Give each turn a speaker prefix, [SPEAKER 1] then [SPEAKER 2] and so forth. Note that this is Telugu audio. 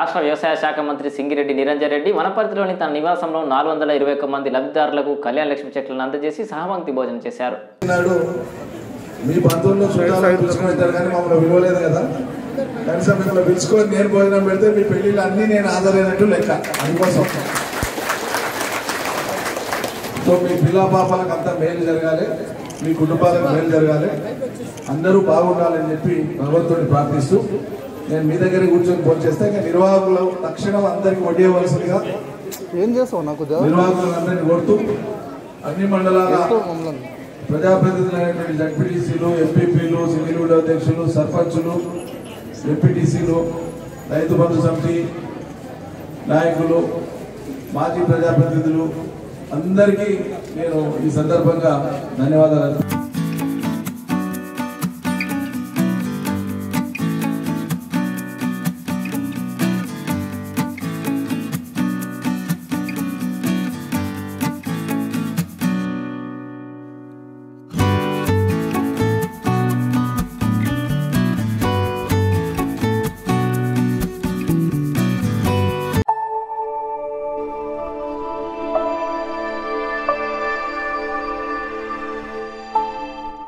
[SPEAKER 1] రాష్ట్ర వ్యవసాయ శాఖ మంత్రి సింగిరెడ్డి నిరంజన్ రెడ్డి వనపర్తిలోని తన నివాసంలో నాలుగు వందల ఇరవై ఒక్క మంది లబ్ధిదారులకు కళ్యాణ లక్ష్మి చెట్లను అందజేసి సహపంక్తి భోజనం చేశారు
[SPEAKER 2] నాడు మీ బంధువుల్లో చుట్టాలను పిలుచుకొని వెళ్తారు కానీ మమ్మల్ని పిలవలేదు కదా కనీసం మిమ్మల్ని పిలుచుకొని నేను భోజనం పెడితే మీ పెళ్ళిళ్ళు అన్నీ నేను హాజరైనట్టు లెక్క అందుకోసం సో మీ పిల్ల పాపాలకు అంతా మేలు జరగాలి మీ కుటుంబాలకు మేలు జరగాలి అందరూ బాగుండాలని చెప్పి భగవంతుడిని ప్రార్థిస్తూ నేను మీ దగ్గర కూర్చొని ఫోన్ చేస్తే ఇంకా నిర్వాహకులు తక్షణం అందరికి వడ్డీయవలసిందిగా
[SPEAKER 3] ఏం చేస్తావు నాకు జర
[SPEAKER 2] నిర్వాహకులందరినీ కొడుతూ అన్ని మండలాల
[SPEAKER 3] మమ్మల్ని
[SPEAKER 2] ప్రజాప్రతినిధులైనటువంటి జడ్పీటీసీలు ఎంపీపీలు సివిల్ విండో అధ్యక్షులు సర్పంచులు ఎంపీటీసీలు రైతు బంధు సమితి నాయకులు మాజీ ప్రజాప్రతినిధులు అందరికీ నేను ఈ సందర్భంగా ధన్యవాదాలు